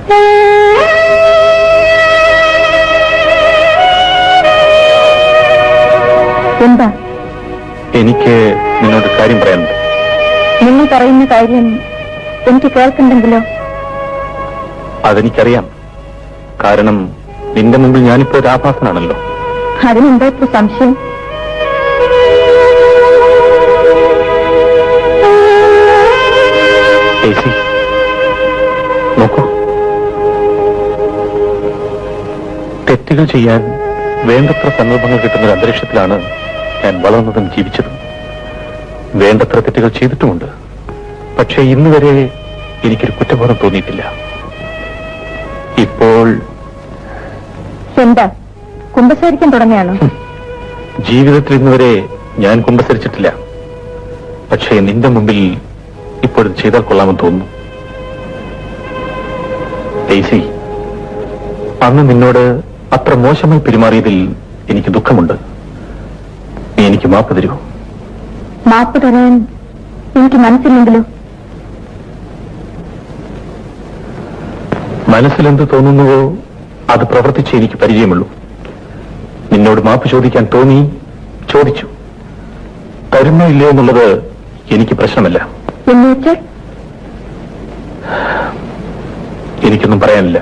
എന്താ എനിക്ക് നിന്നോട് കാര്യം പറയാനുണ്ട് നിങ്ങൾ പറയുന്ന കാര്യം എനിക്ക് കേൾക്കണ്ടെങ്കിലോ അതെനിക്കറിയാം കാരണം നിന്റെ മുമ്പിൽ ഞാനിപ്പോ ഒരു ആഭാസനാണല്ലോ അതിനെന്താ ഇത്ര സംശയം ഏസി നോക്കൂ തെറ്റുകൾ ചെയ്യാൻ വേണ്ടത്ര സന്ദർഭങ്ങൾ കിട്ടുന്ന ഒരു അന്തരീക്ഷത്തിലാണ് ഞാൻ വളർന്നതും ജീവിച്ചതും വേണ്ടത്ര തെറ്റുകൾ ചെയ്തിട്ടുമുണ്ട് പക്ഷേ ഇന്ന് വരെ എനിക്കൊരു കുറ്റബോധം തോന്നിയിട്ടില്ല ഇപ്പോൾ എന്താ കുമ്പസാരിക്കാൻ തുടങ്ങിയാണോ ജീവിതത്തിൽ ഇന്ന് വരെ ഞാൻ കുമ്പസരിച്ചിട്ടില്ല പക്ഷേ നിന്റെ മുമ്പിൽ ഇപ്പോഴത് ചെയ്താൽ കൊള്ളാമെന്ന് തോന്നുന്നു ഡെയ്സി അന്ന് നിന്നോട് അത്ര മോശമായി പെരുമാറിയതിൽ എനിക്ക് ദുഃഖമുണ്ട് നീ എനിക്ക് മാപ്പ് തരൂ മാപ്പ് തരാൻ എനിക്ക് മനസ്സില്ലെങ്കിലോ മനസ്സിലെന്ത് തോന്നുന്നുവോ അത് പ്രവർത്തിച്ച് എനിക്ക് പരിചയമുള്ളൂ നിന്നോട് മാപ്പ് ചോദിക്കാൻ തോന്നി ചോദിച്ചു തരുന്നോ ഇല്ലയോ എന്നുള്ളത് എനിക്ക് പ്രശ്നമല്ല എന്ന് വെച്ചാൽ എനിക്കൊന്നും പറയാനില്ല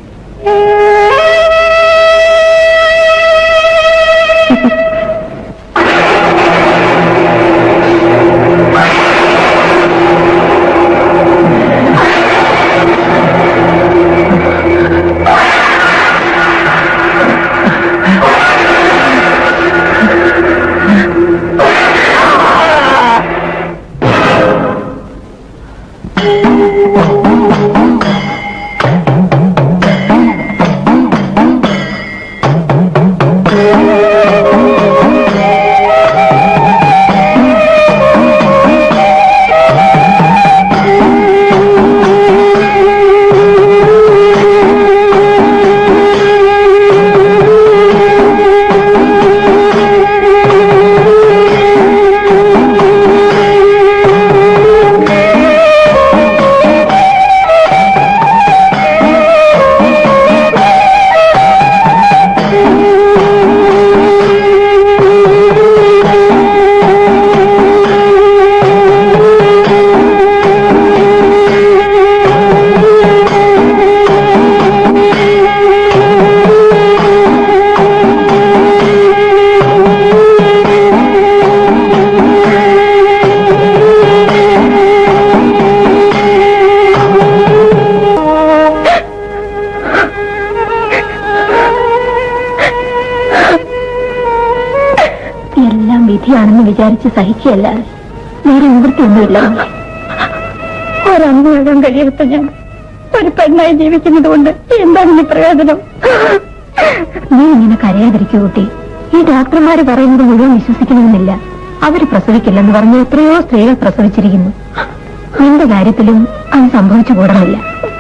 എല്ലാം വിധിയാണെന്ന് വിചാരിച്ച് സഹിക്കുകയല്ലാതെ വേറെ നിവൃത്തിയൊന്നുമില്ല ഒരമ്മയാകാൻ കഴിയാത്ത ഞാൻ ഒരു പെണ്ണായി ജീവിക്കുന്നത് കൊണ്ട് എന്താണ് ഈ പ്രയോജനം നീ ഇങ്ങനെ കരയാതിരിക്കൂ കുട്ടി ഈ ഡോക്ടർമാര് പറയുന്നത് മുഴുവൻ വിശ്വസിക്കണമെന്നില്ല അവര് പ്രസവിക്കില്ലെന്ന് പറഞ്ഞ് എത്രയോ സ്ത്രീകൾ പ്രസവിച്ചിരിക്കുന്നു നിന്റെ കാര്യത്തിലും അത് സംഭവിച്ചു കൂടണില്ല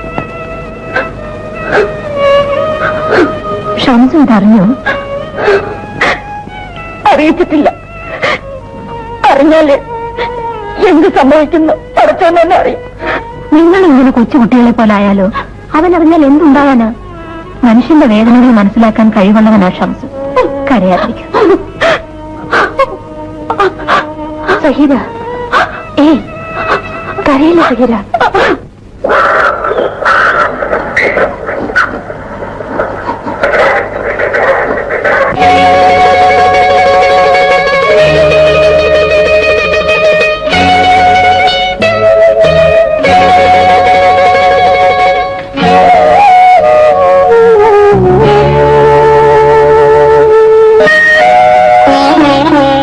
ഷംസു ഇതറിഞ്ഞോ അറിയിച്ചിട്ടില്ല അറിഞ്ഞാല് എന്ത് സംഭവിക്കുന്നു പഠിച്ചോന്നെ അറിയും നിങ്ങൾ ഇങ്ങനെ കൊച്ചുകുട്ടികളെ പോലെ ആയാലോ അവനറിഞ്ഞാൽ എന്തുണ്ടാകാനാ മനുഷ്യന്റെ വേദനകൾ മനസ്സിലാക്കാൻ കഴിവുള്ളവനാ ഷംസ് കരയാതിരിക്കും സഹീര ഏയ് കരയില്ല സഹീര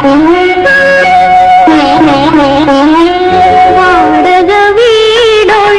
വാടക വീടൊഴി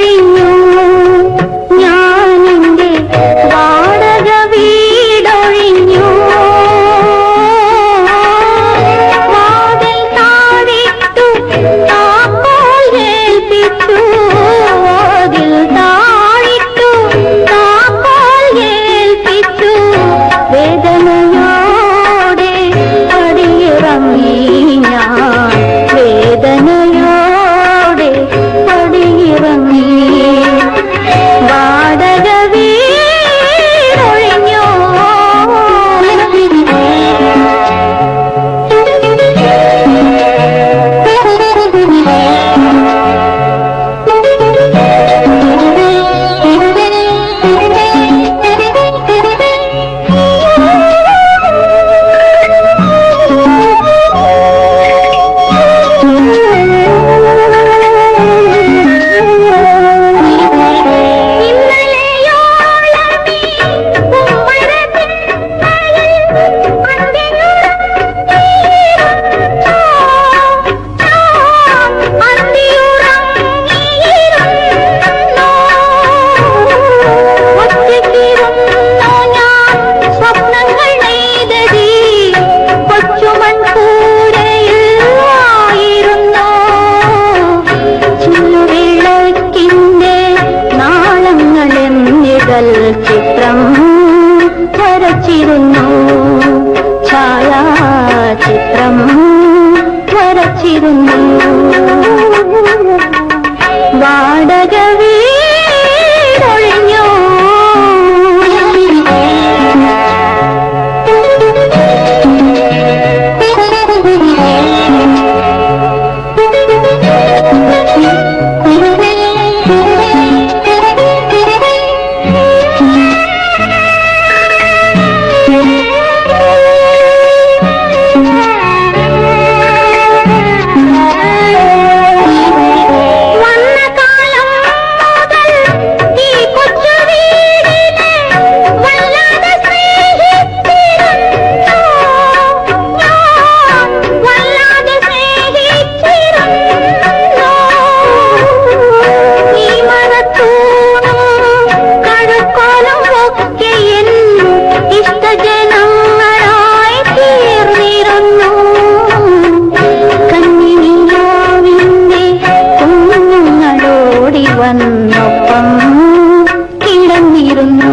കിടന്നിരുന്നു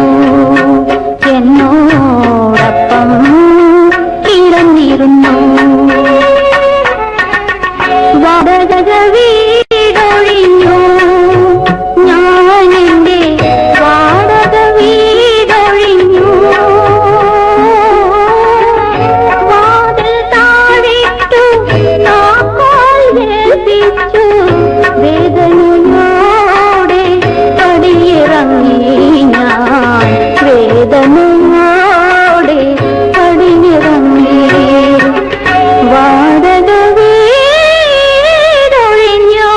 എന്നോടൊപ്പം കിടന്നിരുന്നു വാടക വീടൊഴിഞ്ഞു ഞാൻ എന്റെ വാടക വീടൊഴിഞ്ഞു വാതിൽ താഴിട്ടു താക്കോൽ ഏൽപ്പിച്ചു വേദനയോടെ പടിയിറങ്ങി ഞാൻ വേദനയോടെ പടിയിറങ്ങി വാടക വീടൊഴിഞ്ഞു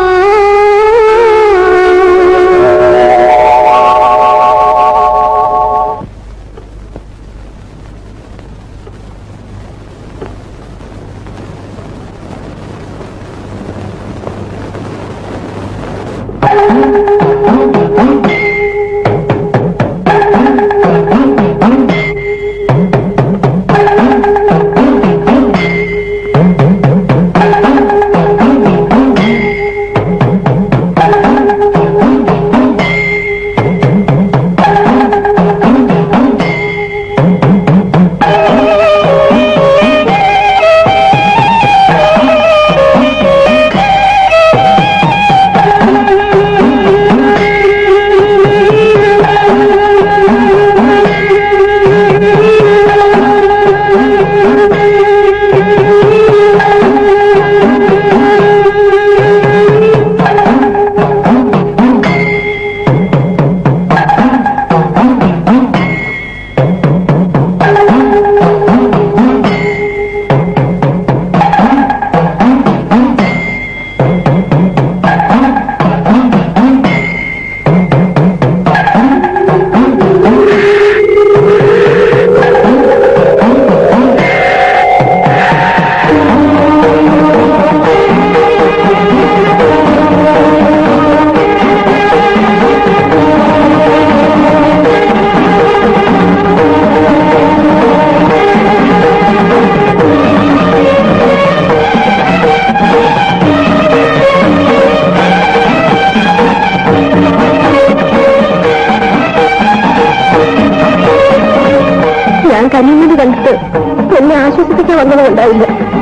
ഞാൻ കനിഞ്ഞത് കണ്ടിട്ട് എന്നെ ആശ്വസിപ്പിക്കാൻ വന്നതുണ്ടായില്ല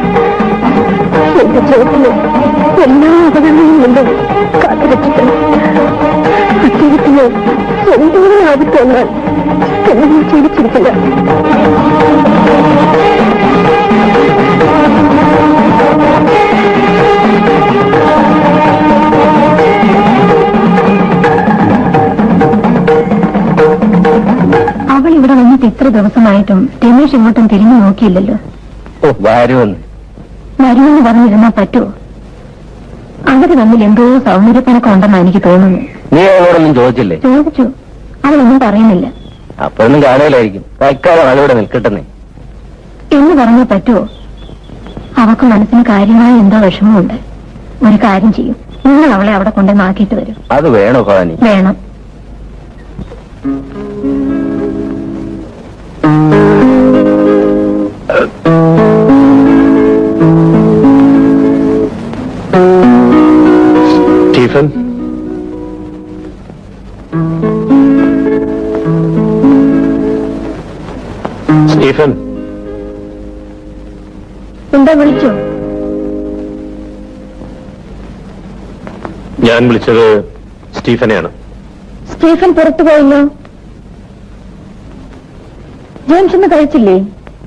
എന്റെ ജീവിതത്തില് എല്ലാ അപകടങ്ങളിൽ നിന്നും കാത്തുരക്ഷിക്കണം അദ്ദേഹത്തിന് എന്തെങ്കിലും ആപത്ത് വന്നാൽ എന്നെ ഞാൻ ജീവിച്ചിരിക്കില്ല അവൾ ഇവിടെ വന്നിട്ട് ഇത്ര ദിവസമായിട്ടും രമേശ് ഇങ്ങോട്ടും തിരിഞ്ഞു നോക്കിയില്ലല്ലോ ഓ വരുമെന്ന് വരുമെന്ന് പറഞ്ഞിരുന്നാ പറ്റുമോ അവര് തമ്മിൽ എന്തോ സൗന്ദര്യപ്പണക്കം ഉണ്ടെന്നാ എനിക്ക് തോന്നുന്നു നീ അവളോടൊന്നും ചോദിച്ചില്ലേ ചോദിച്ചു അവളൊന്നും പറയുന്നില്ല അപ്പോഴൊന്നും കാണുകയില്ലായിരിക്കും തൽക്കാലം അതിവിടെ നിൽക്കട്ടെന്നേ എന്ന് പറഞ്ഞാൽ പറ്റുമോ അവക്ക് മനസ്സിന് കാര്യമായ എന്തോ വിഷമമുണ്ട് ഒരു കാര്യം ചെയ്യും നിങ്ങൾ അവളെ അവിടെ കൊണ്ട് നാക്കിയിട്ട് വരും അത് വേണോ ഭവാനി വേണം സ്റ്റീഫൻ സ്റ്റീഫൻ എന്താ വിളിച്ചോ ഞാൻ വിളിച്ചത് സ്റ്റീഫനെയാണ് സ്റ്റീഫൻ പുറത്തു പോയല്ലോ ജെയിംസ് ഇന്ന് കഴിച്ചില്ലേ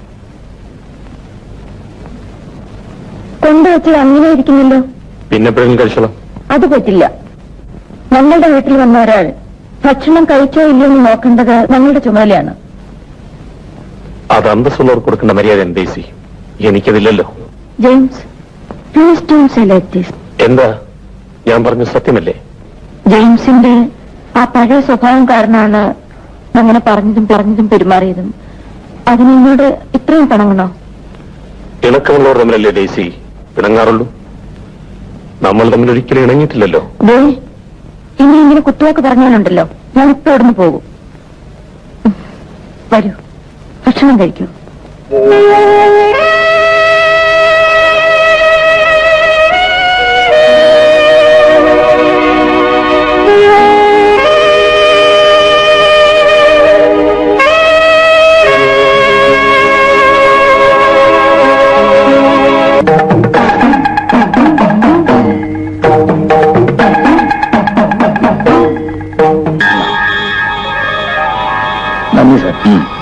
കൊണ്ടുവച്ചത് അങ്ങനെ ഇരിക്കുന്നല്ലോ പിന്നെ എപ്പോഴെങ്കിലും കഴിച്ചോളാം അത് പറ്റില്ല ഞങ്ങളുടെ വീട്ടിൽ വന്ന ഒരാൾ ഭക്ഷണം കഴിച്ചോ ഇല്ലയോ എന്ന് നോക്കേണ്ടത് ഞങ്ങളുടെ ചുമതലയാണ് അത് അന്തസ്സുള്ളവർ കൊടുക്കേണ്ട മര്യാദ ഡേസി എനിക്കതില്ലല്ലോ James please don't say like this എന്താ ഞാൻ പറഞ്ഞ സത്യമല്ലേ ജെയിംസിന്റെ ആ പഴയ സ്വഭാവം കാരണമാണ് അങ്ങനെ പറഞ്ഞതും പറഞ്ഞതും പെരുമാറിയതും അതിന് ഇങ്ങോട്ട് ഇത്രയും പണങ്ങണോ ഇണക്കമുള്ളവർ തമ്മിലല്ലേ ഡേസി ഇണങ്ങാറുള്ളൂ നമ്മൾ തമ്മിൽ ഒരിക്കലും ഇണങ്ങിയിട്ടില്ലല്ലോ ദേ ഇനി ഇങ്ങനെ കുത്തുവാക്ക് പറഞ്ഞാലുണ്ടല്ലോ ഞാൻ ഇപ്പൊ ഇവിടുന്ന് പോകും ഉം. വരൂ ഭക്ഷണം കഴിക്കൂ നന്ദി സാർ